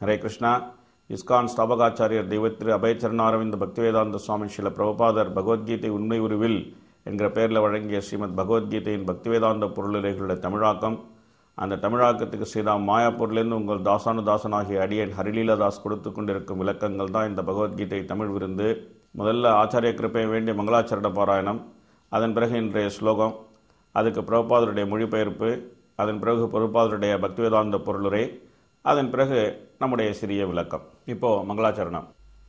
Hare Krishna ISKCON ஸ்தாபகாச்சாரியர் தெய்வத்திரு அபயச்சரணாரவிந்த பக்திவேதாந்த சுவாமி ஸ்ரீல பிரபுபாதர் பகவத்கீதை உண்மை உருவில் என்கிற பெயரில் வழங்கிய ஸ்ரீமத் பகவத்கீதையின் பக்திவேதாந்த பொருளுரைகளுடைய தமிழாக்கம் அந்த தமிழாக்கத்துக்கு ஸ்ரீராம் மாயாப்பூர்லேருந்து உங்கள் தாசானு தாசனாகிய அடியன் ஹரிலீலாதாஸ் கொடுத்து கொண்டிருக்கும் விளக்கங்கள் தான் இந்த பகவத்கீதை தமிழ் விருந்து முதல்ல ஆச்சாரிய கிருப்பை வேண்டிய மங்களாச்சரண பாராயணம் அதன் பிறகு இன்றைய ஸ்லோகம் அதுக்கு பிரபுபாதருடைய மொழிபெயர்ப்பு அதன் பிறகு பிரபுபாதருடைய பக்திவேதாந்த பொருளுரை அதன் பிறகு நம்முடைய சிறிய விளக்கம் இப்போ மங்களாச்சரணம்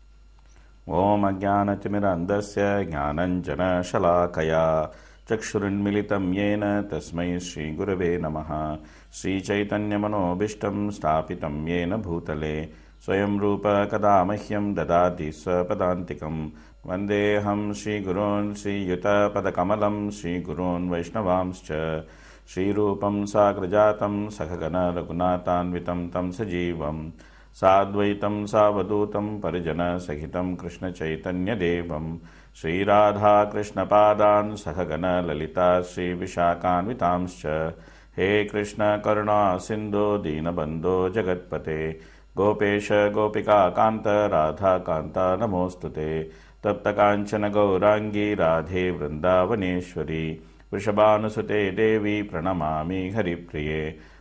ॐ अज्ञानतिमिरन्धस्य ज्ञानञ्जनशलाकया चक्षुरुन्मिलितं येन तस्मै श्रीगुरवे नमः श्रीचैतन्यमनोभीष्टं स्थापितं येन भूतले स्वयं रूप कदा मह्यं ददाति स्वपदान्तिकं वन्देऽहं श्रीगुरोन् श्रीयुतपदकमलं श्रीगुरोन् वैष्णवांश्च श्रीरूपं साग्रजातं सखगणरघुनाथान्वितं तं सजीवम् साद्वैतं सावधूतं परिजनसहितं कृष्णचैतन्यदेवं श्रीराधाकृष्णपादान् सहगणललिता श्रीविशाखान्वितांश्च हे कृष्णकरुणा सिन्धो दीनबन्धो जगत्पते गोपेश गोपिकान्त राधाकान्त नमोऽस्तु ते तप्तकाञ्चन गौराङ्गी राधे वृन्दावनेश्वरी वृषभानुसुते देवी प्रणमामि हरिप्रिये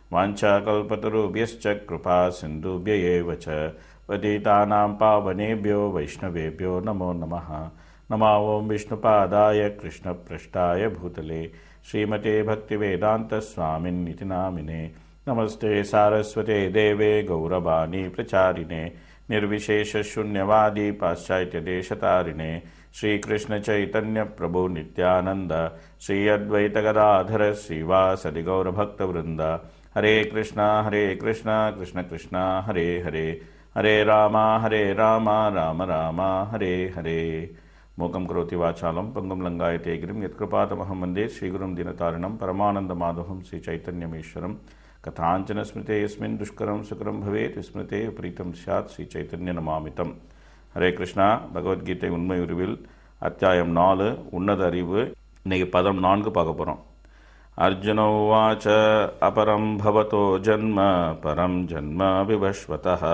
वाञ्छाकल्पतरुभ्यश्च कृपा सिन्धुभ्य एव च पतितानां पावनेभ्यो वैष्णवेभ्यो नमो नमः नमा ॐ विष्णुपादाय कृष्णपृष्ठाय भूतले श्रीमते भक्तिवेदान्तस्वामिन्निति नामिने नमस्ते सारस्वते देवे गौरवाणी प्रचारिणे निर्विशेषशून्यवादी पाश्चात्यदेशतारिणे श्रीकृष्णचैतन्यप्रभु नित्यानन्द श्री अद्वैतगदाधर श्रीवासदि गौरभक्तवृन्द हरे कृष्णा हरे कृष्णा कृष्ण कृष्णा हरे हरे हरे राम हरे राम राम राम हरे हरे மூகம் கரோதி வாச்சாலம் பங்கும் லங்காயத்தே கிரிம் யத்கிருபாதமகம் வந்தே ஸ்ரீகுரும் தினதாரிணம் பரமானந்தமாதவம் ஸ்ரீ சைத்தன்யமீஸ்வரம் கதாஞ்சன ஸ்மிருதே யஸ்மின் துஷ்கரம் சுகரம் பவேத் விஸ்மிருதே பிரீத்தம் சாத் ஸ்ரீ சைத்தன்ய நமாமிதம் ஹரே கிருஷ்ணா பகவத்கீதை உண்மை உருவில் அத்தியாயம் நாலு உன்னத அறிவு இன்னைக்கு பதம் நான்கு பார்க்க போகிறோம் अर्जुन उवाच अपरं भवतो जन्म परं जन्म विवश्वतः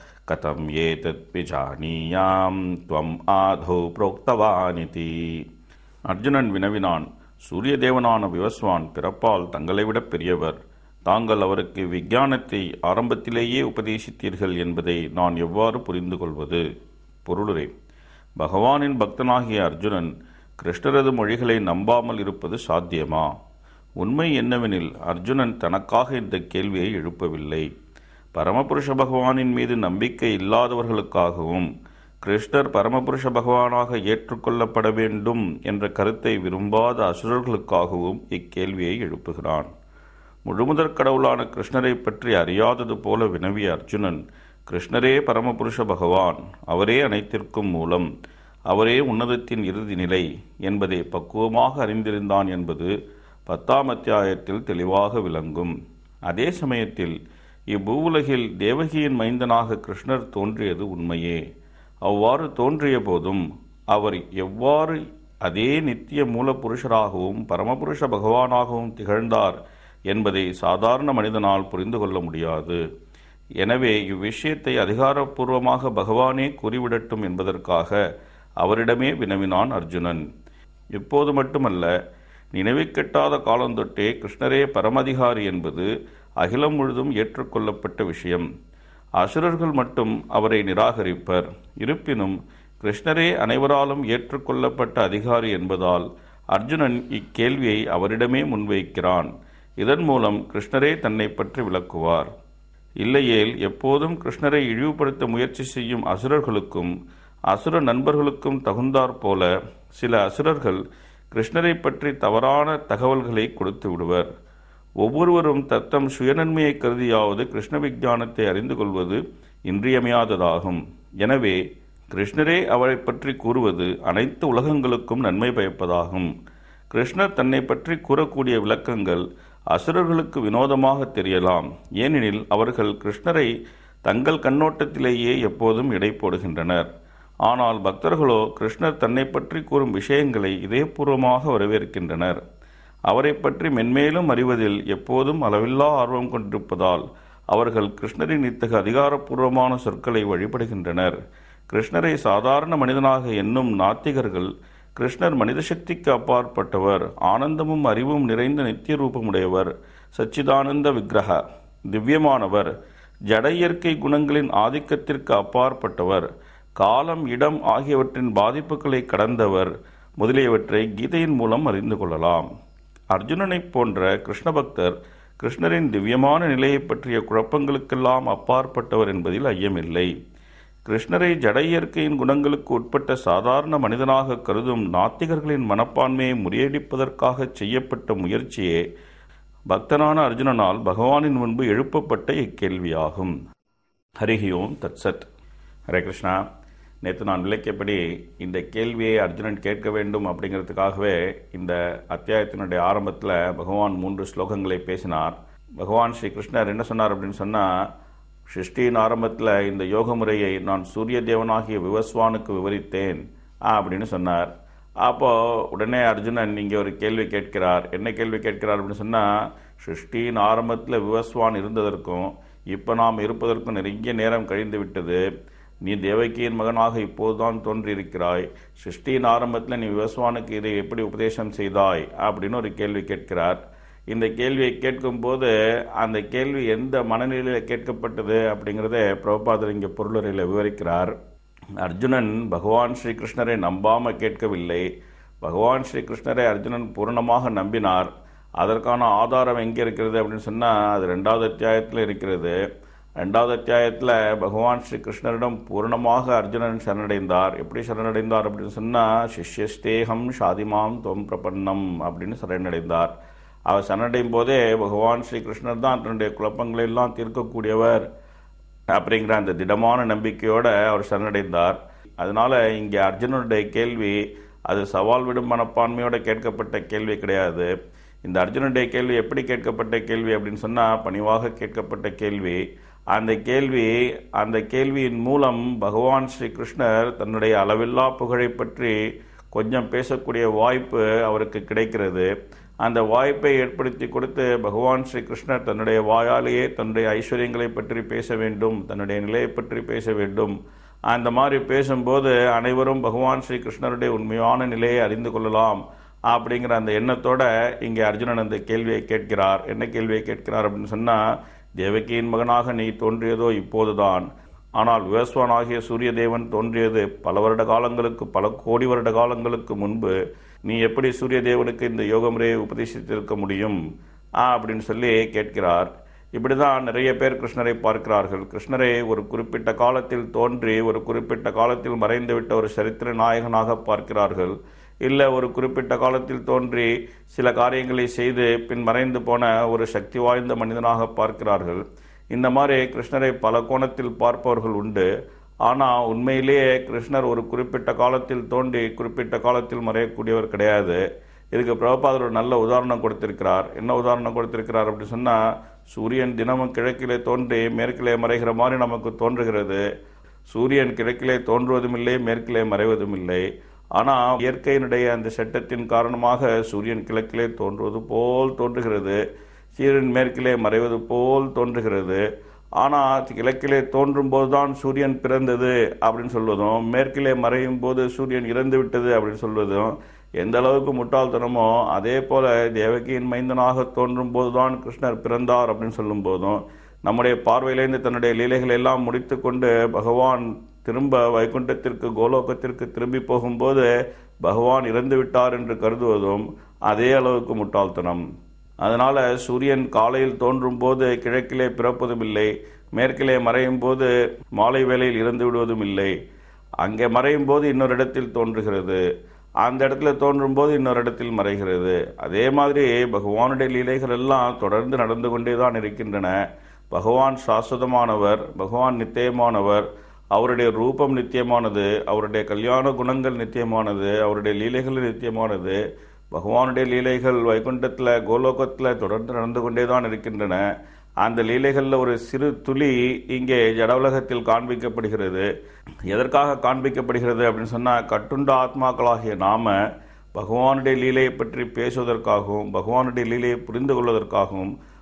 कथं एतत् विजानीयां त्वम् आधौ प्रोक्तवानिति அர்ஜுனன் வினவினான் சூரிய தேவனான விவஸ்வான் பிறப்பால் தங்களை விட பெரியவர் தாங்கள் அவருக்கு விஞ்ஞானத்தை ஆரம்பத்திலேயே உபதேசித்தீர்கள் என்பதை நான் எவ்வாறு புரிந்து கொள்வது பொருளுரை பகவானின் பக்தனாகிய அர்ஜுனன் கிருஷ்ணரது மொழிகளை நம்பாமல் இருப்பது சாத்தியமா உண்மை என்னவெனில் அர்ஜுனன் தனக்காக இந்த கேள்வியை எழுப்பவில்லை பரமபுருஷ பகவானின் மீது நம்பிக்கை இல்லாதவர்களுக்காகவும் கிருஷ்ணர் பரமபுருஷ பகவானாக ஏற்றுக்கொள்ளப்பட வேண்டும் என்ற கருத்தை விரும்பாத அசுரர்களுக்காகவும் இக்கேள்வியை எழுப்புகிறான் முழுமுதற் கடவுளான கிருஷ்ணரை பற்றி அறியாதது போல வினவிய அர்ஜுனன் கிருஷ்ணரே பரமபுருஷ பகவான் அவரே அனைத்திற்கும் மூலம் அவரே உன்னதத்தின் இறுதி நிலை என்பதை பக்குவமாக அறிந்திருந்தான் என்பது பத்தாம் அத்தியாயத்தில் தெளிவாக விளங்கும் அதே சமயத்தில் இப்பூவுலகில் தேவகியின் மைந்தனாக கிருஷ்ணர் தோன்றியது உண்மையே அவ்வாறு தோன்றிய போதும் அவர் எவ்வாறு அதே நித்திய மூலப்புருஷராகவும் பரமபுருஷ பகவானாகவும் திகழ்ந்தார் என்பதை சாதாரண மனிதனால் புரிந்து கொள்ள முடியாது எனவே இவ்விஷயத்தை அதிகாரப்பூர்வமாக பகவானே கூறிவிடட்டும் என்பதற்காக அவரிடமே வினவினான் அர்ஜுனன் இப்போது மட்டுமல்ல நினைவுக்கெட்டாத காலந்தொட்டே கிருஷ்ணரே பரமதிகாரி என்பது அகிலம் முழுதும் ஏற்றுக்கொள்ளப்பட்ட விஷயம் அசுரர்கள் மட்டும் அவரை நிராகரிப்பர் இருப்பினும் கிருஷ்ணரே அனைவராலும் ஏற்றுக்கொள்ளப்பட்ட அதிகாரி என்பதால் அர்ஜுனன் இக்கேள்வியை அவரிடமே முன்வைக்கிறான் இதன் மூலம் கிருஷ்ணரே தன்னை பற்றி விளக்குவார் இல்லையேல் எப்போதும் கிருஷ்ணரை இழிவுபடுத்த முயற்சி செய்யும் அசுரர்களுக்கும் அசுர நண்பர்களுக்கும் தகுந்தாற் போல சில அசுரர்கள் கிருஷ்ணரை பற்றி தவறான தகவல்களை கொடுத்து விடுவர் ஒவ்வொருவரும் தத்தம் சுயநன்மையை கருதியாவது கிருஷ்ண விஞ்ஞானத்தை அறிந்து கொள்வது இன்றியமையாததாகும் எனவே கிருஷ்ணரே அவரை பற்றி கூறுவது அனைத்து உலகங்களுக்கும் நன்மை பயப்பதாகும் கிருஷ்ணர் தன்னை பற்றி கூறக்கூடிய விளக்கங்கள் அசுரர்களுக்கு வினோதமாக தெரியலாம் ஏனெனில் அவர்கள் கிருஷ்ணரை தங்கள் கண்ணோட்டத்திலேயே எப்போதும் எடை போடுகின்றனர் ஆனால் பக்தர்களோ கிருஷ்ணர் தன்னை பற்றி கூறும் விஷயங்களை இதயபூர்வமாக வரவேற்கின்றனர் அவரை பற்றி மென்மேலும் அறிவதில் எப்போதும் அளவில்லா ஆர்வம் கொண்டிருப்பதால் அவர்கள் கிருஷ்ணரின் இத்தகைய அதிகாரப்பூர்வமான சொற்களை வழிபடுகின்றனர் கிருஷ்ணரை சாதாரண மனிதனாக எண்ணும் நாத்திகர்கள் கிருஷ்ணர் மனித சக்திக்கு அப்பாற்பட்டவர் ஆனந்தமும் அறிவும் நிறைந்த நித்திய ரூபமுடையவர் சச்சிதானந்த விக்கிரக திவ்யமானவர் ஜட இயற்கை குணங்களின் ஆதிக்கத்திற்கு அப்பாற்பட்டவர் காலம் இடம் ஆகியவற்றின் பாதிப்புகளை கடந்தவர் முதலியவற்றை கீதையின் மூலம் அறிந்து கொள்ளலாம் அர்ஜுனனைப் போன்ற கிருஷ்ண பக்தர் கிருஷ்ணரின் திவ்யமான நிலையை பற்றிய குழப்பங்களுக்கெல்லாம் அப்பாற்பட்டவர் என்பதில் ஐயமில்லை கிருஷ்ணரை ஜட இயற்கையின் குணங்களுக்கு உட்பட்ட சாதாரண மனிதனாக கருதும் நாத்திகர்களின் மனப்பான்மையை முறியடிப்பதற்காக செய்யப்பட்ட முயற்சியே பக்தனான அர்ஜுனனால் பகவானின் முன்பு எழுப்பப்பட்ட இக்கேள்வியாகும் ஹரிஹி ஓம் தத்சத் ஹரே கிருஷ்ணா நேற்று நான் விளக்கியபடி இந்த கேள்வியை அர்ஜுனன் கேட்க வேண்டும் அப்படிங்கிறதுக்காகவே இந்த அத்தியாயத்தினுடைய ஆரம்பத்தில் பகவான் மூன்று ஸ்லோகங்களை பேசினார் பகவான் ஸ்ரீ கிருஷ்ணர் என்ன சொன்னார் அப்படின்னு சொன்னால் சிருஷ்டியின் ஆரம்பத்தில் இந்த யோக முறையை நான் சூரிய தேவனாகிய விவஸ்வானுக்கு விவரித்தேன் அப்படின்னு சொன்னார் அப்போ உடனே அர்ஜுனன் இங்கே ஒரு கேள்வி கேட்கிறார் என்ன கேள்வி கேட்கிறார் அப்படின்னு சொன்னால் சிருஷ்டியின் ஆரம்பத்தில் விவஸ்வான் இருந்ததற்கும் இப்போ நாம் இருப்பதற்கும் நிறைய நேரம் கழிந்து விட்டது நீ தேவகியின் மகனாக இப்போதுதான் தோன்றியிருக்கிறாய் சிருஷ்டியின் ஆரம்பத்தில் நீ விவஸ்வானுக்கு இதை எப்படி உபதேசம் செய்தாய் அப்படின்னு ஒரு கேள்வி கேட்கிறார் இந்த கேள்வியை கேட்கும்போது அந்த கேள்வி எந்த மனநிலையில் கேட்கப்பட்டது அப்படிங்கிறத பிரபுபாதர் இங்கே பொருளுரையில் விவரிக்கிறார் அர்ஜுனன் பகவான் ஸ்ரீ கிருஷ்ணரை நம்பாம கேட்கவில்லை பகவான் ஸ்ரீ கிருஷ்ணரை அர்ஜுனன் பூரணமாக நம்பினார் அதற்கான ஆதாரம் எங்கே இருக்கிறது அப்படின்னு சொன்னால் அது ரெண்டாவது அத்தியாயத்தில் இருக்கிறது ரெண்டாவது அத்தியாயத்தில் பகவான் ஸ்ரீ கிருஷ்ணரிடம் பூரணமாக அர்ஜுனன் சரணடைந்தார் எப்படி சரணடைந்தார் அப்படின்னு சொன்னால் சிஷ்யஸ்தேகம் ஷாதிமாம் தொம் பிரபன்னம் அப்படின்னு சரணடைந்தார் அவர் சரணடையும் போதே பகவான் ஸ்ரீ கிருஷ்ணர் தான் தன்னுடைய குழப்பங்களை எல்லாம் தீர்க்கக்கூடியவர் அப்படிங்கிற அந்த திடமான நம்பிக்கையோட அவர் சரணடைந்தார் அதனால இங்கே அர்ஜுனனுடைய கேள்வி அது சவால் விடும் மனப்பான்மையோட கேட்கப்பட்ட கேள்வி கிடையாது இந்த அர்ஜுனுடைய கேள்வி எப்படி கேட்கப்பட்ட கேள்வி அப்படின்னு சொன்னால் பணிவாக கேட்கப்பட்ட கேள்வி அந்த கேள்வி அந்த கேள்வியின் மூலம் பகவான் ஸ்ரீ கிருஷ்ணர் தன்னுடைய அளவில்லா புகழை பற்றி கொஞ்சம் பேசக்கூடிய வாய்ப்பு அவருக்கு கிடைக்கிறது அந்த வாய்ப்பை ஏற்படுத்தி கொடுத்து பகவான் ஸ்ரீ கிருஷ்ணர் தன்னுடைய வாயாலேயே தன்னுடைய ஐஸ்வர்யங்களை பற்றி பேச வேண்டும் தன்னுடைய நிலையை பற்றி பேச வேண்டும் அந்த மாதிரி பேசும்போது அனைவரும் பகவான் ஸ்ரீ கிருஷ்ணருடைய உண்மையான நிலையை அறிந்து கொள்ளலாம் அப்படிங்கிற அந்த எண்ணத்தோட இங்கே அர்ஜுனன் அந்த கேள்வியை கேட்கிறார் என்ன கேள்வியை கேட்கிறார் அப்படின்னு சொன்னால் தேவகியின் மகனாக நீ தோன்றியதோ இப்போதுதான் ஆனால் விவஸ்வானாகிய சூரிய தேவன் தோன்றியது பல வருட காலங்களுக்கு பல கோடி வருட காலங்களுக்கு முன்பு நீ எப்படி சூரிய தேவனுக்கு இந்த யோக முறையை உபதேசித்திருக்க முடியும் அப்படின்னு சொல்லி கேட்கிறார் இப்படிதான் நிறைய பேர் கிருஷ்ணரை பார்க்கிறார்கள் கிருஷ்ணரை ஒரு குறிப்பிட்ட காலத்தில் தோன்றி ஒரு குறிப்பிட்ட காலத்தில் மறைந்துவிட்ட ஒரு சரித்திர நாயகனாக பார்க்கிறார்கள் இல்லை ஒரு குறிப்பிட்ட காலத்தில் தோன்றி சில காரியங்களை செய்து பின் மறைந்து போன ஒரு சக்தி வாய்ந்த மனிதனாக பார்க்கிறார்கள் இந்த மாதிரி கிருஷ்ணரை பல கோணத்தில் பார்ப்பவர்கள் உண்டு ஆனால் உண்மையிலேயே கிருஷ்ணர் ஒரு குறிப்பிட்ட காலத்தில் தோன்றி குறிப்பிட்ட காலத்தில் மறையக்கூடியவர் கிடையாது இதுக்கு பிரபுபாதர் ஒரு நல்ல உதாரணம் கொடுத்திருக்கிறார் என்ன உதாரணம் கொடுத்திருக்கிறார் அப்படின்னு சொன்னால் சூரியன் தினமும் கிழக்கிலே தோன்றி மேற்கிலே மறைகிற மாதிரி நமக்கு தோன்றுகிறது சூரியன் கிழக்கிலே தோன்றுவதும் இல்லை மேற்கிலே மறைவதும் இல்லை ஆனால் இயற்கையினுடைய அந்த சட்டத்தின் காரணமாக சூரியன் கிழக்கிலே தோன்றுவது போல் தோன்றுகிறது சூரியன் மேற்கிலே மறைவது போல் தோன்றுகிறது ஆனால் கிழக்கிலே தோன்றும் போதுதான் சூரியன் பிறந்தது அப்படின்னு சொல்வதும் மேற்கிலே மறையும் போது சூரியன் இறந்து விட்டது அப்படின்னு சொல்வதும் எந்த அளவுக்கு முட்டாள்தனமோ அதே போல தேவகியின் மைந்தனாக தோன்றும் போதுதான் கிருஷ்ணர் பிறந்தார் அப்படின்னு சொல்லும் போதும் நம்முடைய பார்வையிலேருந்து தன்னுடைய லீலைகளை எல்லாம் முடித்து கொண்டு பகவான் திரும்ப வைகுண்டத்திற்கு கோலோகத்திற்கு திரும்பி போகும்போது பகவான் இறந்து விட்டார் என்று கருதுவதும் அதே அளவுக்கு முட்டாள்தனம் அதனால சூரியன் காலையில் தோன்றும் போது கிழக்கிலே பிறப்பதும் இல்லை மேற்கிலே மறையும் போது மாலை வேளையில் இறந்து விடுவதும் இல்லை அங்கே மறையும் போது இன்னொரு இடத்தில் தோன்றுகிறது அந்த இடத்துல தோன்றும் போது இன்னொரு இடத்தில் மறைகிறது அதே மாதிரி பகவானுடைய லீலைகள் எல்லாம் தொடர்ந்து நடந்து கொண்டே தான் இருக்கின்றன பகவான் சாஸ்வதமானவர் பகவான் நித்தியமானவர் அவருடைய ரூபம் நித்தியமானது அவருடைய கல்யாண குணங்கள் நித்தியமானது அவருடைய லீலைகள் நித்தியமானது பகவானுடைய லீலைகள் வைகுண்டத்தில் கோலோகத்தில் தொடர்ந்து நடந்து கொண்டே தான் இருக்கின்றன அந்த லீலைகளில் ஒரு சிறு துளி இங்கே ஜடவுலகத்தில் காண்பிக்கப்படுகிறது எதற்காக காண்பிக்கப்படுகிறது அப்படின்னு சொன்னால் கட்டுண்ட ஆத்மாக்களாகிய நாம பகவானுடைய லீலையை பற்றி பேசுவதற்காகவும் பகவானுடைய லீலையை புரிந்து கொள்வதற்காகவும்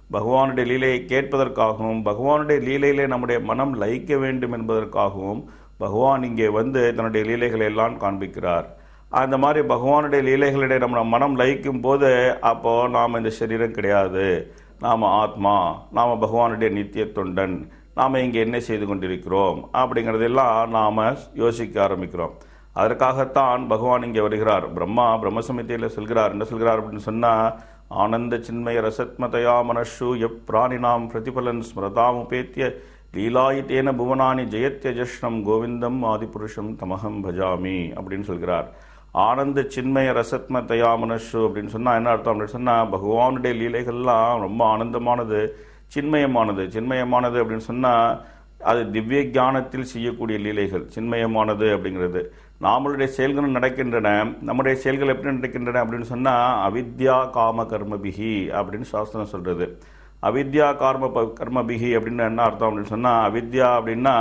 பகவானுடைய லீலையை கேட்பதற்காகவும் பகவானுடைய லீலையிலே நம்முடைய மனம் லயிக்க வேண்டும் என்பதற்காகவும் பகவான் இங்கே வந்து தன்னுடைய லீலைகளை எல்லாம் காண்பிக்கிறார் அந்த மாதிரி பகவானுடைய லீலைகளிடையே நம்ம மனம் லயிக்கும் போது அப்போ நாம் இந்த சரீரம் கிடையாது நாம் ஆத்மா நாம் பகவானுடைய நித்திய தொண்டன் நாம் இங்கே என்ன செய்து கொண்டிருக்கிறோம் அப்படிங்கிறதெல்லாம் நாம் யோசிக்க ஆரம்பிக்கிறோம் அதற்காகத்தான் பகவான் இங்கே வருகிறார் பிரம்மா பிரம்மசமித்தியில் சொல்கிறார் என்ன சொல்கிறார் அப்படின்னு சொன்னால் ஆனந்த சின்மய ரசத்மதயா மனஷு எப் பிராணினாம் பிரதிபலன் ஸ்மிருதாம் உபேத்திய லீலாயித்தேன புவனானி ஜெயத்யஜஷ்ணம் கோவிந்தம் ஆதிபுருஷம் தமகம் பஜாமி அப்படின்னு சொல்கிறார் ஆனந்த சின்மய ரசத்ம தயாமனஷு அப்படின்னு சொன்னால் என்ன அர்த்தம் அப்படின்னு சொன்னால் பகவானுடைய லீலைகள்லாம் ரொம்ப ஆனந்தமானது சின்மயமானது சின்மயமானது அப்படின்னு சொன்னால் அது திவ்ய ஞானத்தில் செய்யக்கூடிய லீலைகள் சின்மயமானது அப்படிங்கிறது நாமளுடைய செயல்களும் நடக்கின்றன நம்முடைய செயல்கள் எப்படி நடக்கின்றன அப்படின்னு சொன்னால் அவித்யா காம கர்மபிகி அப்படின்னு சாஸ்திரம் சொல்கிறது அவித்யா கார்ம கர்மபிகி அப்படின்னு என்ன அர்த்தம் அப்படின்னு சொன்னால் அவித்யா அப்படின்னா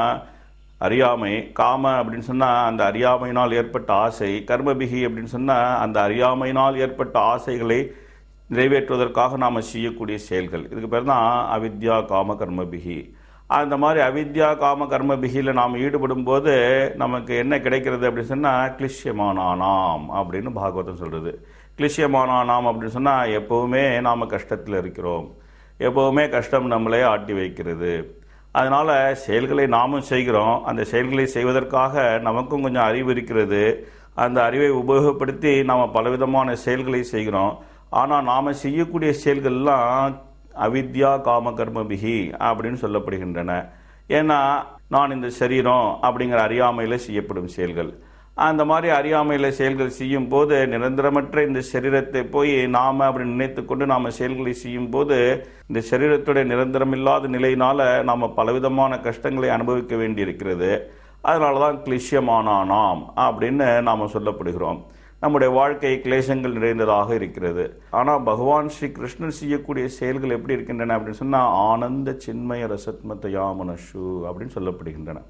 அறியாமை காம அப்படின்னு சொன்னால் அந்த அறியாமையினால் ஏற்பட்ட ஆசை கர்மபிகி அப்படின்னு சொன்னால் அந்த அறியாமையினால் ஏற்பட்ட ஆசைகளை நிறைவேற்றுவதற்காக நாம் செய்யக்கூடிய செயல்கள் இதுக்கு பேர் தான் அவித்யா காம கர்மபிகி அந்த மாதிரி அவித்யா காம கர்மபிகியில் நாம் ஈடுபடும் போது நமக்கு என்ன கிடைக்கிறது அப்படின்னு சொன்னால் கிளிஷ்யமானானாம் அப்படின்னு பாகவதம் சொல்கிறது கிளிஷ்யமானானாம் அப்படின்னு சொன்னால் எப்போவுமே நாம் கஷ்டத்தில் இருக்கிறோம் எப்போவுமே கஷ்டம் நம்மளே ஆட்டி வைக்கிறது அதனால் செயல்களை நாமும் செய்கிறோம் அந்த செயல்களை செய்வதற்காக நமக்கும் கொஞ்சம் அறிவு இருக்கிறது அந்த அறிவை உபயோகப்படுத்தி நாம் பலவிதமான செயல்களை செய்கிறோம் ஆனால் நாம் செய்யக்கூடிய செயல்கள்லாம் அவித்யா காம கர்மபிகி அப்படின்னு சொல்லப்படுகின்றன ஏன்னா நான் இந்த சரீரம் அப்படிங்கிற அறியாமையில் செய்யப்படும் செயல்கள் அந்த மாதிரி அறியாமையில் செயல்கள் செய்யும் போது நிரந்தரமற்ற இந்த சரீரத்தை போய் நாம் அப்படி நினைத்து கொண்டு நாம் செயல்களை செய்யும் போது இந்த சரீரத்துடைய நிரந்தரமில்லாத நிலையினால நாம் பலவிதமான கஷ்டங்களை அனுபவிக்க வேண்டி இருக்கிறது அதனால தான் கிளிஷ்யமானானாம் அப்படின்னு நாம் சொல்லப்படுகிறோம் நம்முடைய வாழ்க்கை கிளேசங்கள் நிறைந்ததாக இருக்கிறது ஆனால் பகவான் ஸ்ரீ கிருஷ்ணன் செய்யக்கூடிய செயல்கள் எப்படி இருக்கின்றன அப்படின்னு சொன்னால் ஆனந்த சின்மய ரசத்மத்த யாமனஷு அப்படின்னு சொல்லப்படுகின்றன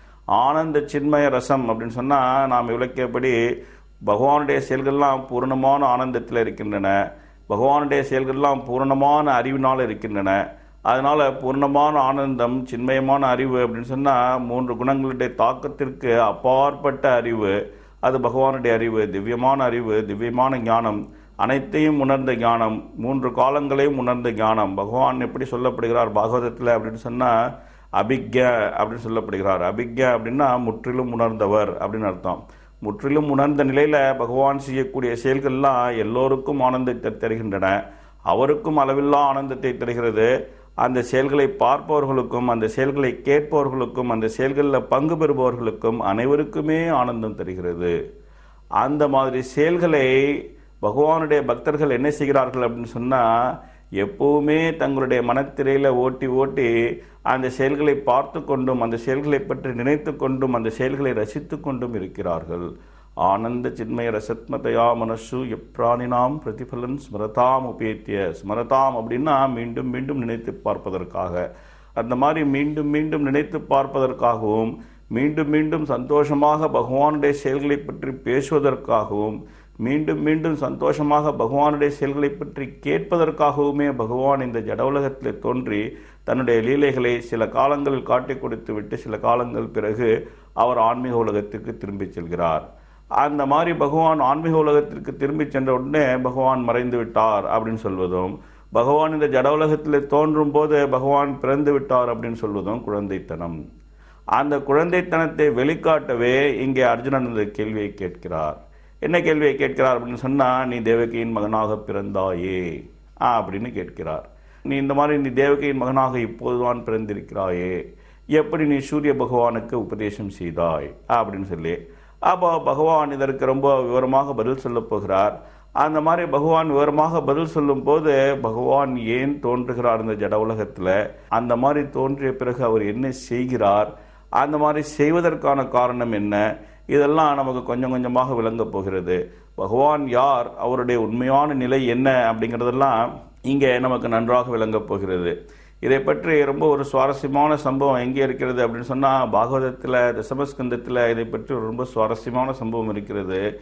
ஆனந்த சின்மய ரசம் அப்படின்னு சொன்னால் நாம் விளக்கியபடி பகவானுடைய செயல்கள்லாம் பூர்ணமான ஆனந்தத்தில் இருக்கின்றன பகவானுடைய செயல்கள்லாம் பூர்ணமான அறிவினால் இருக்கின்றன அதனால் பூர்ணமான ஆனந்தம் சின்மயமான அறிவு அப்படின்னு சொன்னால் மூன்று குணங்களுடைய தாக்கத்திற்கு அப்பாற்பட்ட அறிவு அது பகவானுடைய அறிவு திவ்யமான அறிவு திவ்யமான ஞானம் அனைத்தையும் உணர்ந்த ஞானம் மூன்று காலங்களையும் உணர்ந்த ஞானம் பகவான் எப்படி சொல்லப்படுகிறார் பாகவதத்தில் அப்படின்னு சொன்னால் அபிக்ய அப்படின்னு சொல்லப்படுகிறார் அபிக்ய அப்படின்னா முற்றிலும் உணர்ந்தவர் அப்படின்னு அர்த்தம் முற்றிலும் உணர்ந்த நிலையில் பகவான் செய்யக்கூடிய செயல்கள்லாம் எல்லோருக்கும் ஆனந்தத்தை தருகின்றன அவருக்கும் அளவில்லா ஆனந்தத்தை தருகிறது அந்த செயல்களை பார்ப்பவர்களுக்கும் அந்த செயல்களை கேட்பவர்களுக்கும் அந்த செயல்களில் பங்கு பெறுபவர்களுக்கும் அனைவருக்குமே ஆனந்தம் தருகிறது அந்த மாதிரி செயல்களை பகவானுடைய பக்தர்கள் என்ன செய்கிறார்கள் அப்படின்னு சொன்னால் எப்பவுமே தங்களுடைய மனத்திரையில் ஓட்டி ஓட்டி அந்த செயல்களை பார்த்து கொண்டும் அந்த செயல்களை பற்றி நினைத்து கொண்டும் அந்த செயல்களை ரசித்து கொண்டும் இருக்கிறார்கள் ஆனந்த சின்மய ரசத்மதயா மனசு எப்ராணினாம் பிரதிபலன் ஸ்மரதாம் உபேத்திய ஸ்மரதாம் அப்படின்னா மீண்டும் மீண்டும் நினைத்து பார்ப்பதற்காக அந்த மாதிரி மீண்டும் மீண்டும் நினைத்து பார்ப்பதற்காகவும் மீண்டும் மீண்டும் சந்தோஷமாக பகவானுடைய செயல்களை பற்றி பேசுவதற்காகவும் மீண்டும் மீண்டும் சந்தோஷமாக பகவானுடைய செயல்களை பற்றி கேட்பதற்காகவுமே பகவான் இந்த ஜட உலகத்தில் தோன்றி தன்னுடைய லீலைகளை சில காலங்களில் காட்டி கொடுத்து விட்டு சில காலங்கள் பிறகு அவர் ஆன்மீக உலகத்திற்கு திரும்பிச் செல்கிறார் அந்த மாதிரி பகவான் ஆன்மீக உலகத்திற்கு திரும்பி சென்ற உடனே பகவான் மறைந்து விட்டார் அப்படின்னு சொல்வதும் பகவான் இந்த ஜட உலகத்தில் தோன்றும் போது பகவான் பிறந்து விட்டார் அப்படின்னு சொல்வதும் குழந்தைத்தனம் அந்த குழந்தைத்தனத்தை வெளிக்காட்டவே இங்கே அர்ஜுனன் இந்த கேள்வியை கேட்கிறார் என்ன கேள்வியை கேட்கிறார் அப்படின்னு சொன்னால் நீ தேவகியின் மகனாக பிறந்தாயே ஆ அப்படின்னு கேட்கிறார் நீ இந்த மாதிரி நீ தேவகியின் மகனாக இப்போதுதான் பிறந்திருக்கிறாயே எப்படி நீ சூரிய பகவானுக்கு உபதேசம் செய்தாய் அப்படின்னு சொல்லி அப்போ பகவான் இதற்கு ரொம்ப விவரமாக பதில் சொல்லப் போகிறார் அந்த மாதிரி பகவான் விவரமாக பதில் சொல்லும் போது பகவான் ஏன் தோன்றுகிறார் இந்த ஜட உலகத்தில் அந்த மாதிரி தோன்றிய பிறகு அவர் என்ன செய்கிறார் அந்த மாதிரி செய்வதற்கான காரணம் என்ன இதெல்லாம் நமக்கு கொஞ்சம் கொஞ்சமாக விளங்கப் போகிறது பகவான் யார் அவருடைய உண்மையான நிலை என்ன அப்படிங்கிறதெல்லாம் இங்கே நமக்கு நன்றாக விளங்கப் போகிறது இதை பற்றி ரொம்ப ஒரு சுவாரஸ்யமான சம்பவம் எங்கே இருக்கிறது அப்படின்னு சொன்னால் பாகவதத்தில் தசமஸ்கந்தத்தில் இதை பற்றி ரொம்ப சுவாரஸ்யமான சம்பவம் இருக்கிறது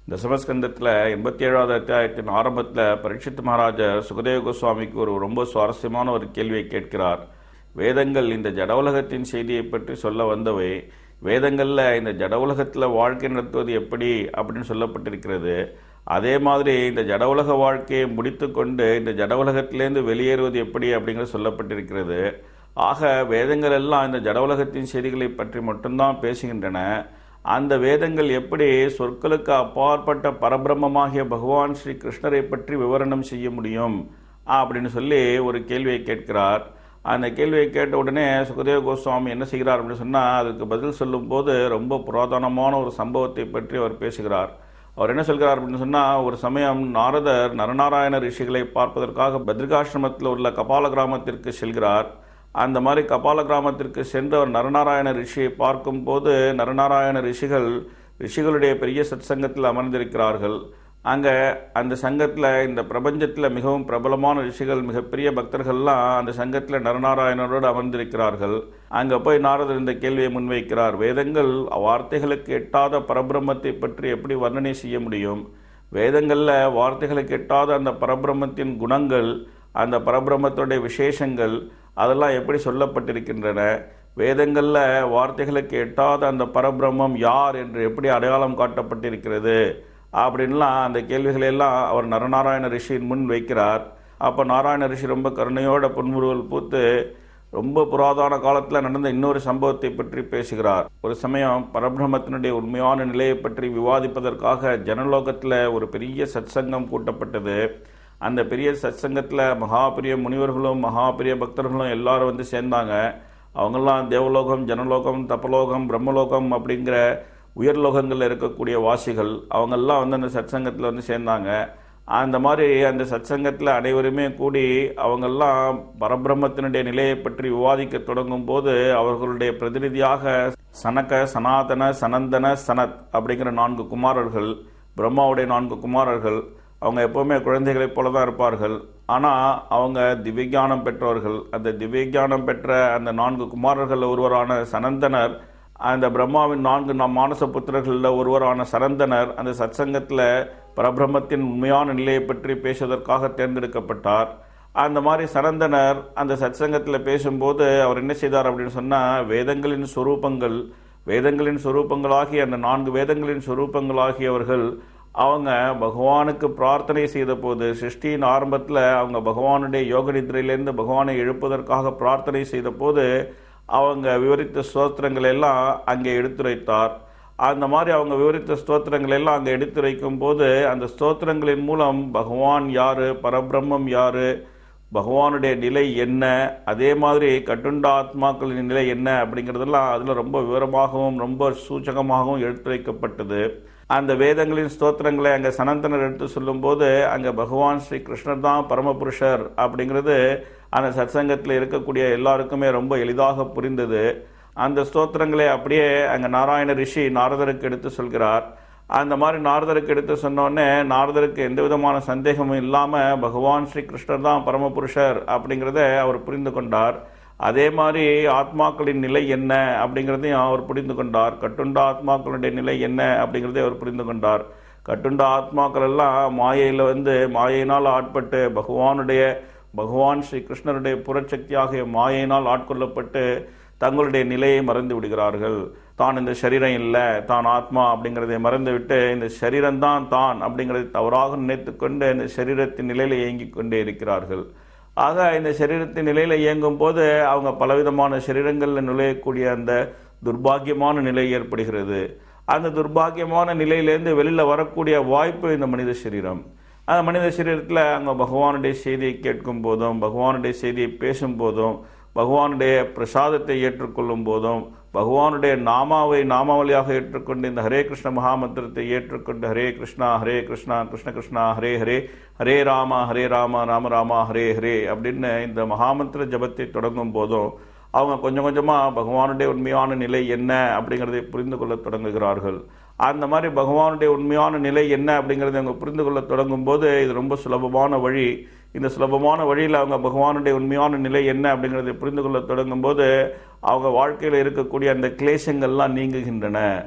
தசமஸ்கந்தத்தில் எண்பத்தி ஏழாவது அத்தியாயத்தின் ஆரம்பத்தில் பரீட்சித் மகாராஜர் சுகதேவ கோஸ்வாமிக்கு ஒரு ரொம்ப சுவாரஸ்யமான ஒரு கேள்வியை கேட்கிறார் வேதங்கள் இந்த ஜட உலகத்தின் செய்தியை பற்றி சொல்ல வந்தவை வேதங்களில் இந்த ஜட உலகத்தில் வாழ்க்கை நடத்துவது எப்படி அப்படின்னு சொல்லப்பட்டிருக்கிறது அதே மாதிரி இந்த ஜட உலக வாழ்க்கையை முடித்து கொண்டு இந்த ஜட உலகத்திலேருந்து வெளியேறுவது எப்படி அப்படிங்கிறது சொல்லப்பட்டிருக்கிறது ஆக வேதங்கள் எல்லாம் இந்த ஜட உலகத்தின் செய்திகளை பற்றி மட்டும்தான் பேசுகின்றன அந்த வேதங்கள் எப்படி சொற்களுக்கு அப்பாற்பட்ட பரபிரம்மமாகிய பகவான் ஸ்ரீ கிருஷ்ணரை பற்றி விவரணம் செய்ய முடியும் அப்படின்னு சொல்லி ஒரு கேள்வியை கேட்கிறார் அந்த கேள்வியை கேட்ட உடனே சுகதேவ கோஸ்வாமி என்ன செய்கிறார் அப்படின்னு சொன்னால் அதுக்கு பதில் சொல்லும்போது ரொம்ப புராதனமான ஒரு சம்பவத்தை பற்றி அவர் பேசுகிறார் அவர் என்ன சொல்கிறார் அப்படின்னு சொன்னால் ஒரு சமயம் நாரதர் நரநாராயண ரிஷிகளை பார்ப்பதற்காக பத்ரிகாசிரமத்தில் உள்ள கபால கிராமத்திற்கு செல்கிறார் அந்த மாதிரி கபால கிராமத்திற்கு சென்று அவர் நரநாராயண ரிஷியை பார்க்கும்போது நரநாராயண ரிஷிகள் ரிஷிகளுடைய பெரிய சத்சங்கத்தில் அமர்ந்திருக்கிறார்கள் அங்கே அந்த சங்கத்தில் இந்த பிரபஞ்சத்தில் மிகவும் பிரபலமான ரிஷிகள் மிகப்பெரிய பக்தர்கள்லாம் அந்த சங்கத்தில் நரநாராயணரோடு அமர்ந்திருக்கிறார்கள் அங்கே போய் நாரதர் இந்த கேள்வியை முன்வைக்கிறார் வேதங்கள் வார்த்தைகளுக்கு எட்டாத பரபிரம்மத்தை பற்றி எப்படி வர்ணனை செய்ய முடியும் வேதங்களில் வார்த்தைகளுக்கு எட்டாத அந்த பரபிரம்மத்தின் குணங்கள் அந்த பரபிரம்மத்துடைய விசேஷங்கள் அதெல்லாம் எப்படி சொல்லப்பட்டிருக்கின்றன வேதங்களில் வார்த்தைகளுக்கு எட்டாத அந்த பரபிரம்மம் யார் என்று எப்படி அடையாளம் காட்டப்பட்டிருக்கிறது அப்படின்லாம் அந்த கேள்விகளை எல்லாம் அவர் நரநாராயண ரிஷியின் முன் வைக்கிறார் அப்போ நாராயண ரிஷி ரொம்ப கருணையோட புன்முறுவல் பூத்து ரொம்ப புராதன காலத்தில் நடந்த இன்னொரு சம்பவத்தை பற்றி பேசுகிறார் ஒரு சமயம் பரபிரமத்தினுடைய உண்மையான நிலையை பற்றி விவாதிப்பதற்காக ஜனலோகத்தில் ஒரு பெரிய சத்சங்கம் கூட்டப்பட்டது அந்த பெரிய சத்சங்கத்தில் மகாபிரிய முனிவர்களும் மகாபிரிய பக்தர்களும் எல்லாரும் வந்து சேர்ந்தாங்க அவங்கெல்லாம் தேவலோகம் ஜனலோகம் தப்பலோகம் பிரம்மலோகம் அப்படிங்கிற உயர்லோகங்களில் இருக்கக்கூடிய வாசிகள் அவங்கெல்லாம் வந்து அந்த சத்சங்கத்தில் வந்து சேர்ந்தாங்க அந்த மாதிரி அந்த சத்சங்கத்தில் அனைவருமே கூடி அவங்கெல்லாம் பரபிரம்மத்தினுடைய நிலையை பற்றி விவாதிக்க தொடங்கும் போது அவர்களுடைய பிரதிநிதியாக சனக சனாதன சனந்தன சனத் அப்படிங்கிற நான்கு குமாரர்கள் பிரம்மாவுடைய நான்கு குமாரர்கள் அவங்க எப்போவுமே குழந்தைகளைப் போல தான் இருப்பார்கள் ஆனால் அவங்க திவ்யஞானம் பெற்றவர்கள் அந்த திவ்யஞானம் பெற்ற அந்த நான்கு குமாரர்கள் ஒருவரான சனந்தனர் அந்த பிரம்மாவின் நான்கு நம் மானச புத்திரர்களில் ஒருவரான சரந்தனர் அந்த சத்சங்கத்தில் பரபிரம்மத்தின் உண்மையான நிலையை பற்றி பேசுவதற்காக தேர்ந்தெடுக்கப்பட்டார் அந்த மாதிரி சரந்தனர் அந்த சத்சங்கத்தில் பேசும்போது அவர் என்ன செய்தார் அப்படின்னு சொன்னால் வேதங்களின் சொரூபங்கள் வேதங்களின் சொரூபங்களாகி அந்த நான்கு வேதங்களின் சொரூபங்களாகியவர்கள் அவங்க பகவானுக்கு பிரார்த்தனை செய்த போது சிருஷ்டியின் ஆரம்பத்தில் அவங்க பகவானுடைய யோக நிதிரையிலேருந்து பகவானை எழுப்பதற்காக பிரார்த்தனை செய்த போது அவங்க விவரித்த ஸ்தோத்திரங்கள் எல்லாம் அங்கே எடுத்துரைத்தார் அந்த மாதிரி அவங்க விவரித்த ஸ்தோத்திரங்கள் எல்லாம் அங்கே எடுத்துரைக்கும் போது அந்த ஸ்தோத்திரங்களின் மூலம் பகவான் யாரு பரபிரம்மம் யாரு பகவானுடைய நிலை என்ன அதே மாதிரி கட்டுண்ட ஆத்மாக்களின் நிலை என்ன அப்படிங்கிறதெல்லாம் அதில் ரொம்ப விவரமாகவும் ரொம்ப சூச்சகமாகவும் எடுத்துரைக்கப்பட்டது அந்த வேதங்களின் ஸ்தோத்திரங்களை அங்கே சனந்தனர் எடுத்து சொல்லும்போது அங்கே பகவான் ஸ்ரீ கிருஷ்ணர் தான் பரமபுருஷர் அப்படிங்கிறது அந்த சத்சங்கத்தில் இருக்கக்கூடிய எல்லாருக்குமே ரொம்ப எளிதாக புரிந்தது அந்த ஸ்தோத்திரங்களை அப்படியே அங்கே நாராயண ரிஷி நாரதருக்கு எடுத்து சொல்கிறார் அந்த மாதிரி நாரதருக்கு எடுத்து சொன்னோடனே நாரதருக்கு எந்த விதமான சந்தேகமும் இல்லாமல் பகவான் ஸ்ரீ கிருஷ்ணர் தான் பரமபுருஷர் அப்படிங்கிறத அவர் புரிந்து கொண்டார் அதே மாதிரி ஆத்மாக்களின் நிலை என்ன அப்படிங்கிறதையும் அவர் புரிந்து கொண்டார் கட்டுண்ட ஆத்மாக்களுடைய நிலை என்ன அப்படிங்கிறதையும் அவர் புரிந்து கொண்டார் கட்டுண்ட ஆத்மாக்கள் எல்லாம் மாயையில் வந்து மாயையினால் ஆட்பட்டு பகவானுடைய பகவான் ஸ்ரீ கிருஷ்ணருடைய புறச்சக்தியாகிய மாயையினால் ஆட்கொள்ளப்பட்டு தங்களுடைய நிலையை மறந்து விடுகிறார்கள் தான் இந்த சரீரம் இல்லை தான் ஆத்மா அப்படிங்கிறதை மறந்துவிட்டு இந்த சரீரம்தான் தான் அப்படிங்கிறதை தவறாக நினைத்து கொண்டு இந்த சரீரத்தின் நிலையில் இயங்கிக் கொண்டே இருக்கிறார்கள் ஆக இந்த சரீரத்தின் நிலையில் இயங்கும் போது அவங்க பலவிதமான சரீரங்களில் நுழையக்கூடிய அந்த துர்பாகியமான நிலை ஏற்படுகிறது அந்த துர்பாகியமான நிலையிலேருந்து வெளியில் வரக்கூடிய வாய்ப்பு இந்த மனித சரீரம் அந்த மனித சரீரத்தில் அங்கே பகவானுடைய செய்தியை கேட்கும் போதும் பகவானுடைய செய்தியை பேசும் போதும் பகவானுடைய பிரசாதத்தை ஏற்றுக்கொள்ளும் போதும் பகவானுடைய நாமாவை நாமாவளியாக ஏற்றுக்கொண்டு இந்த ஹரே கிருஷ்ண மகாமந்திரத்தை ஏற்றுக்கொண்டு ஹரே கிருஷ்ணா ஹரே கிருஷ்ணா கிருஷ்ண கிருஷ்ணா ஹரே ஹரே ஹரே ராமா ஹரே ராமா ராம ராமா ஹரே ஹரே அப்படின்னு இந்த மகாமந்திர ஜபத்தை தொடங்கும் போதும் அவங்க கொஞ்சம் கொஞ்சமாக பகவானுடைய உண்மையான நிலை என்ன அப்படிங்கிறதை புரிந்து கொள்ள தொடங்குகிறார்கள் அந்த மாதிரி பகவானுடைய உண்மையான நிலை என்ன அப்படிங்கிறத அவங்க புரிந்து கொள்ள தொடங்கும் போது இது ரொம்ப சுலபமான வழி இந்த சுலபமான வழியில் அவங்க பகவானுடைய உண்மையான நிலை என்ன அப்படிங்கிறதை புரிந்து கொள்ள தொடங்கும் போது அவங்க வாழ்க்கையில் இருக்கக்கூடிய அந்த கிளேசங்கள்லாம் நீங்குகின்றன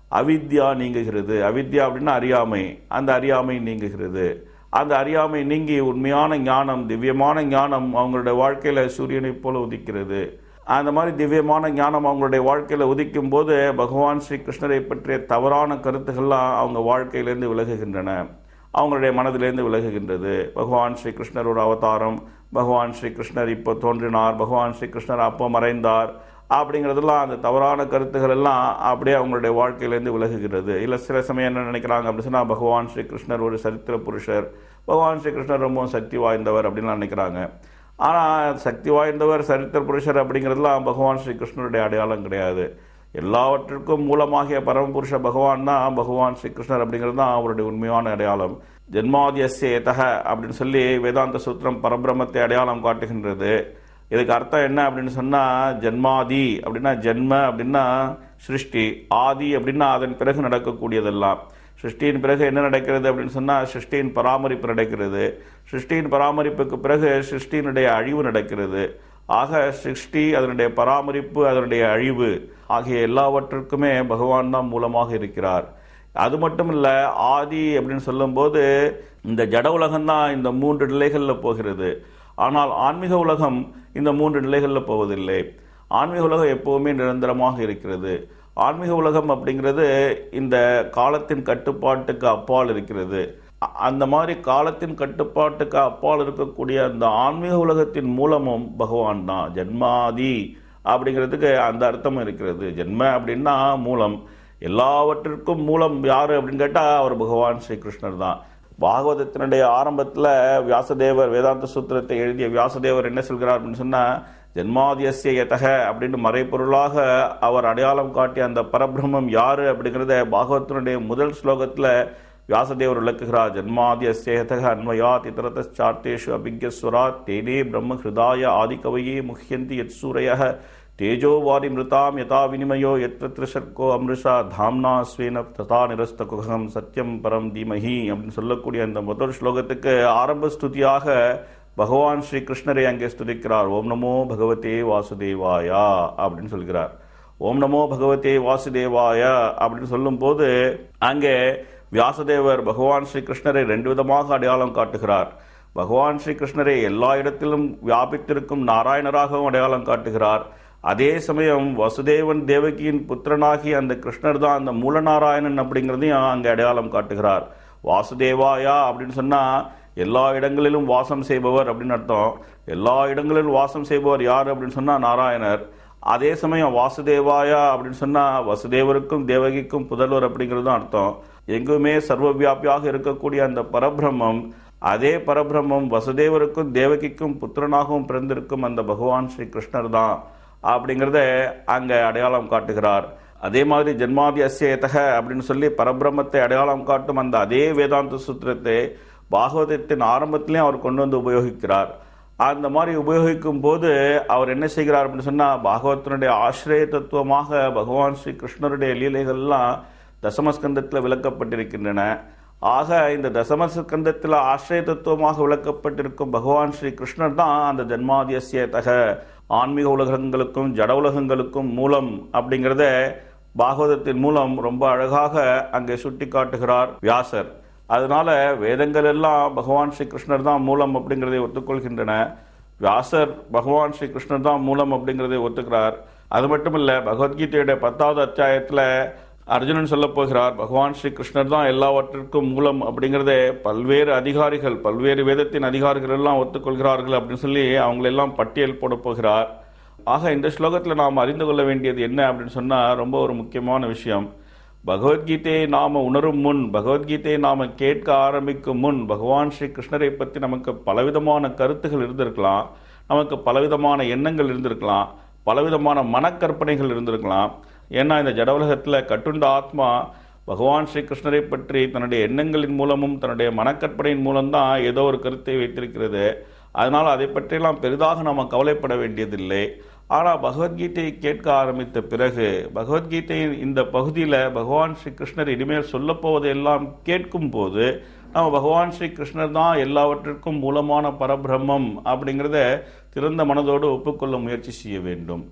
அவித்யா நீங்குகிறது அவித்யா அப்படின்னா அறியாமை அந்த அறியாமை நீங்குகிறது அந்த அறியாமை நீங்கி உண்மையான ஞானம் திவ்யமான ஞானம் அவங்களுடைய வாழ்க்கையில சூரியனைப் போல உதிக்கிறது அந்த மாதிரி திவ்யமான ஞானம் அவங்களுடைய வாழ்க்கையில உதிக்கும் போது பகவான் ஸ்ரீ கிருஷ்ணரை பற்றிய தவறான கருத்துக்கள்லாம் அவங்க வாழ்க்கையிலேருந்து விலகுகின்றன அவங்களுடைய மனதிலேருந்து விலகுகின்றது பகவான் ஸ்ரீ கிருஷ்ணர் ஒரு அவதாரம் பகவான் ஸ்ரீ கிருஷ்ணர் இப்போ தோன்றினார் பகவான் ஸ்ரீ கிருஷ்ணர் அப்போ மறைந்தார் அப்படிங்கிறதெல்லாம் அந்த தவறான கருத்துக்கள் எல்லாம் அப்படியே அவங்களுடைய வாழ்க்கையிலேருந்து விலகுகிறது இல்லை சில சமயம் என்ன நினைக்கிறாங்க அப்படின்னு சொன்னால் பகவான் ஸ்ரீ கிருஷ்ணர் ஒரு சரித்திர புருஷர் பகவான் ஸ்ரீ கிருஷ்ணர் ரொம்பவும் சக்தி வாய்ந்தவர் அப்படின்னு நினைக்கிறாங்க ஆனால் சக்தி வாய்ந்தவர் சரித்திர புருஷர் அப்படிங்கிறதுலாம் பகவான் ஸ்ரீ கிருஷ்ணருடைய அடையாளம் கிடையாது எல்லாவற்றிற்கும் மூலமாகிய பரமபுருஷ பகவான் தான் பகவான் ஸ்ரீ கிருஷ்ணர் அப்படிங்கிறது தான் அவருடைய உண்மையான அடையாளம் ஜென்மாதியஸ்ய தக அப்படின்னு சொல்லி வேதாந்த சூத்திரம் பரபிரமத்தை அடையாளம் காட்டுகின்றது இதுக்கு அர்த்தம் என்ன அப்படின்னு சொன்னா ஜென்மாதி அப்படின்னா ஜென்ம அப்படின்னா சிருஷ்டி ஆதி அப்படின்னா அதன் பிறகு நடக்கக்கூடியதெல்லாம் சிருஷ்டியின் பிறகு என்ன நடக்கிறது அப்படின்னு சொன்னா சிருஷ்டியின் பராமரிப்பு நடக்கிறது சிருஷ்டியின் பராமரிப்புக்கு பிறகு சிருஷ்டியினுடைய அழிவு நடக்கிறது ஆக சிருஷ்டி அதனுடைய பராமரிப்பு அதனுடைய அழிவு ஆகிய எல்லாவற்றுக்குமே பகவான் தான் மூலமாக இருக்கிறார் அது மட்டும் இல்ல ஆதி அப்படின்னு சொல்லும்போது இந்த ஜட உலகம் தான் இந்த மூன்று நிலைகளில் போகிறது ஆனால் ஆன்மீக உலகம் இந்த மூன்று நிலைகளில் போவதில்லை ஆன்மீக உலகம் எப்பவுமே நிரந்தரமாக இருக்கிறது ஆன்மீக உலகம் அப்படிங்கிறது இந்த காலத்தின் கட்டுப்பாட்டுக்கு அப்பால் இருக்கிறது அ- அந்த மாதிரி காலத்தின் கட்டுப்பாட்டுக்கு அப்பால் இருக்கக்கூடிய அந்த ஆன்மீக உலகத்தின் மூலமும் பகவான் தான் ஜென்மாதி அப்படிங்கிறதுக்கு அந்த அர்த்தம் இருக்கிறது ஜென்ம அப்படின்னா மூலம் எல்லாவற்றிற்கும் மூலம் யாரு அப்படின்னு கேட்டா அவர் பகவான் ஸ்ரீ கிருஷ்ணர் தான் பாகவதத்தினுடைய ஆரம்பத்துல வியாசதேவர் வேதாந்த சூத்திரத்தை எழுதிய வியாசதேவர் என்ன சொல்கிறார் அப்படின்னு சொன்னா ஜென்மாதியசிய யதக அப்படின்னு மறைப்பொருளாக அவர் அடையாளம் காட்டிய அந்த பரபிரம்மம் யாரு அப்படிங்கிறத பாகவத்தினுடைய முதல் ஸ்லோகத்துல வியாசதேவர் விளக்குகிறார் ஜன்மாதியசேதக அன்வயாத் இதரத்தார்த்தேஷு அபிஜஸ்வராத் தேனே பிரம்ம ஹிருதாய ஆதிகவையே முஹ்யந்தி யத் சூரய தேஜோவாரி மிருதாம் யதா வினிமயோ எத்திர திரிசர்க்கோ அமிர்ஷா தாம்னா ஸ்வேன ததா நிரஸ்த குகம் சத்யம் பரம் தீமஹி அப்படின்னு சொல்லக்கூடிய அந்த முதல் ஸ்லோகத்துக்கு ஆரம்ப ஸ்துதியாக பகவான் ஸ்ரீ கிருஷ்ணரை அங்கே ஸ்துதிக்கிறார் ஓம் நமோ பகவதே வாசுதேவாயா அப்படின்னு சொல்கிறார் ஓம் நமோ பகவதே வாசுதேவாய அப்படின்னு சொல்லும்போது அங்கே வியாசதேவர் பகவான் ஸ்ரீ கிருஷ்ணரை ரெண்டு விதமாக அடையாளம் காட்டுகிறார் பகவான் ஸ்ரீ கிருஷ்ணரை எல்லா இடத்திலும் வியாபித்திருக்கும் நாராயணராகவும் அடையாளம் காட்டுகிறார் அதே சமயம் வசுதேவன் தேவகியின் புத்திரனாகி அந்த கிருஷ்ணர் தான் அந்த மூலநாராயணன் அப்படிங்கிறதையும் அங்கே அடையாளம் காட்டுகிறார் வாசுதேவாயா அப்படின்னு சொன்னா எல்லா இடங்களிலும் வாசம் செய்பவர் அப்படின்னு அர்த்தம் எல்லா இடங்களிலும் வாசம் செய்பவர் யார் அப்படின்னு சொன்னா நாராயணர் அதே சமயம் வாசுதேவாயா அப்படின்னு சொன்னா வசுதேவருக்கும் தேவகிக்கும் புதல்வர் அப்படிங்கிறதும் அர்த்தம் எங்குமே சர்வவியாபியாக இருக்கக்கூடிய அந்த பரபிரம்மம் அதே பரபிரம்மம் வசுதேவருக்கும் தேவகிக்கும் புத்திரனாகவும் பிறந்திருக்கும் அந்த பகவான் ஸ்ரீ கிருஷ்ணர் தான் அப்படிங்கிறத அங்க அடையாளம் காட்டுகிறார் அதே மாதிரி ஜென்மாதி அஸ்யேதக அப்படின்னு சொல்லி பரபிரம்மத்தை அடையாளம் காட்டும் அந்த அதே வேதாந்த சூத்திரத்தை பாகவதத்தின் ஆரம்பத்திலையும் அவர் கொண்டு வந்து உபயோகிக்கிறார் அந்த மாதிரி உபயோகிக்கும் போது அவர் என்ன செய்கிறார் அப்படின்னு சொன்னா பாகவத்தினுடைய ஆசிரிய தத்துவமாக பகவான் ஸ்ரீ கிருஷ்ணருடைய லீலைகள்லாம் தசமஸ்கந்தத்தில் விளக்கப்பட்டிருக்கின்றன ஆக இந்த தசமஸ்கந்தத்தில் ஆசிரிய தத்துவமாக விளக்கப்பட்டிருக்கும் பகவான் ஸ்ரீ கிருஷ்ணர் தான் அந்த ஜன்மாதியசிய தக ஆன்மீக உலகங்களுக்கும் ஜட உலகங்களுக்கும் மூலம் அப்படிங்கிறத பாகவதத்தின் மூலம் ரொம்ப அழகாக அங்கே சுட்டி காட்டுகிறார் வியாசர் அதனால வேதங்கள் எல்லாம் பகவான் ஸ்ரீ கிருஷ்ணர் தான் மூலம் அப்படிங்கிறதை ஒத்துக்கொள்கின்றன வியாசர் பகவான் ஸ்ரீ கிருஷ்ணர் தான் மூலம் அப்படிங்கிறதை ஒத்துக்கிறார் அது மட்டும் இல்ல பகவத்கீதையுடைய பத்தாவது அத்தியாயத்துல அர்ஜுனன் சொல்ல போகிறார் பகவான் ஸ்ரீ கிருஷ்ணர் தான் எல்லாவற்றிற்கும் மூலம் அப்படிங்கிறத பல்வேறு அதிகாரிகள் பல்வேறு வேதத்தின் அதிகாரிகள் எல்லாம் ஒத்துக்கொள்கிறார்கள் அப்படின்னு சொல்லி அவங்களெல்லாம் பட்டியல் போட போகிறார் ஆக இந்த ஸ்லோகத்துல நாம் அறிந்து கொள்ள வேண்டியது என்ன அப்படின்னு சொன்னா ரொம்ப ஒரு முக்கியமான விஷயம் பகவத்கீதையை நாம உணரும் முன் பகவத்கீதையை நாம கேட்க ஆரம்பிக்கும் முன் பகவான் ஸ்ரீ கிருஷ்ணரை பற்றி நமக்கு பலவிதமான கருத்துகள் இருந்திருக்கலாம் நமக்கு பலவிதமான எண்ணங்கள் இருந்திருக்கலாம் பலவிதமான மனக்கற்பனைகள் இருந்திருக்கலாம் ஏன்னா இந்த ஜடவுலகத்தில் கட்டுண்ட ஆத்மா பகவான் ஸ்ரீ கிருஷ்ணரை பற்றி தன்னுடைய எண்ணங்களின் மூலமும் தன்னுடைய மனக்கற்பனையின் மூலம்தான் ஏதோ ஒரு கருத்தை வைத்திருக்கிறது அதனால் அதை பற்றியெல்லாம் பெரிதாக நாம் கவலைப்பட வேண்டியதில்லை ஆனால் பகவத்கீதையை கேட்க ஆரம்பித்த பிறகு பகவத்கீதையின் இந்த பகுதியில் பகவான் ஸ்ரீ கிருஷ்ணர் இனிமேல் சொல்லப்போவதையெல்லாம் கேட்கும் போது நம்ம பகவான் ஸ்ரீ கிருஷ்ணர் தான் எல்லாவற்றிற்கும் மூலமான பரபிரம்மம் அப்படிங்கிறத திறந்த மனதோடு ஒப்புக்கொள்ள முயற்சி செய்ய வேண்டும்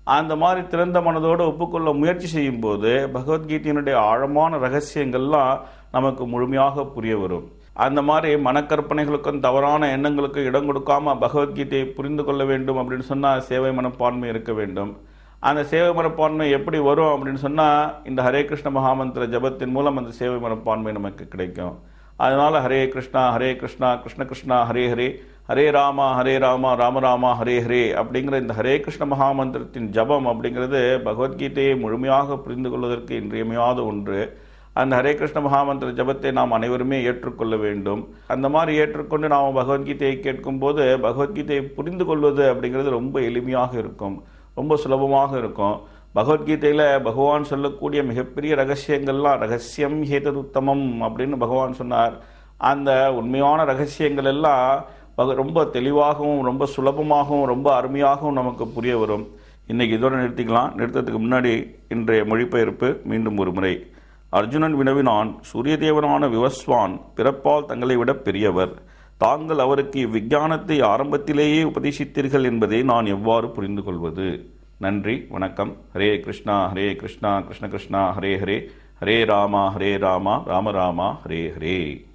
அந்த மாதிரி திறந்த மனதோடு ஒப்புக்கொள்ள முயற்சி செய்யும்போது பகவத்கீதையினுடைய ஆழமான ரகசியங்கள்லாம் நமக்கு முழுமையாக புரிய வரும் அந்த மாதிரி மனக்கற்பனைகளுக்கும் தவறான எண்ணங்களுக்கும் இடம் கொடுக்காம பகவத்கீதையை புரிந்து கொள்ள வேண்டும் அப்படின்னு சொன்னால் சேவை மனப்பான்மை இருக்க வேண்டும் அந்த சேவை மனப்பான்மை எப்படி வரும் அப்படின்னு சொன்னால் இந்த ஹரே கிருஷ்ண மகாமந்திர ஜபத்தின் மூலம் அந்த சேவை மனப்பான்மை நமக்கு கிடைக்கும் அதனால ஹரே கிருஷ்ணா ஹரே கிருஷ்ணா கிருஷ்ண கிருஷ்ணா ஹரே ஹரே ஹரே ராமா ஹரே ராமா ராம ராமா ஹரே ஹரே அப்படிங்கிற இந்த ஹரே கிருஷ்ண மகாமந்திரத்தின் ஜபம் அப்படிங்கிறது பகவத்கீதையை முழுமையாக புரிந்து கொள்வதற்கு இன்றியமையாத ஒன்று அந்த ஹரே கிருஷ்ண மகாமந்திர ஜபத்தை நாம் அனைவருமே ஏற்றுக்கொள்ள வேண்டும் அந்த மாதிரி ஏற்றுக்கொண்டு நாம் பகவத்கீதையை கேட்கும்போது பகவத்கீதையை புரிந்து கொள்வது அப்படிங்கிறது ரொம்ப எளிமையாக இருக்கும் ரொம்ப சுலபமாக இருக்கும் பகவத்கீதையில் பகவான் சொல்லக்கூடிய மிகப்பெரிய ரகசியங்கள்லாம் ரகசியம் ஹேதது உத்தமம் அப்படின்னு பகவான் சொன்னார் அந்த உண்மையான ரகசியங்கள் எல்லாம் பக- ரொம்ப தெளிவாகவும் ரொம்ப சுலபமாகவும் ரொம்ப அருமையாகவும் நமக்கு புரிய வரும் இன்னைக்கு இதோட நிறுத்திக்கலாம் நிறுத்தத்துக்கு முன்னாடி இன்றைய மொழிபெயர்ப்பு மீண்டும் ஒரு முறை அர்ஜுனன் வினவினான் சூரியதேவனான விவஸ்வான் பிறப்பால் தங்களை விட பெரியவர் தாங்கள் அவருக்கு இவ்விஞ்ஞானத்தை ஆரம்பத்திலேயே உபதேசித்தீர்கள் என்பதை நான் எவ்வாறு புரிந்து கொள்வது நன்றி வணக்கம் ஹரே கிருஷ்ணா ஹரே கிருஷ்ணா கிருஷ்ண கிருஷ்ணா ஹரே ஹரே ஹரே ராமா ஹரே ராமா ராம ராமா ஹரே ஹரே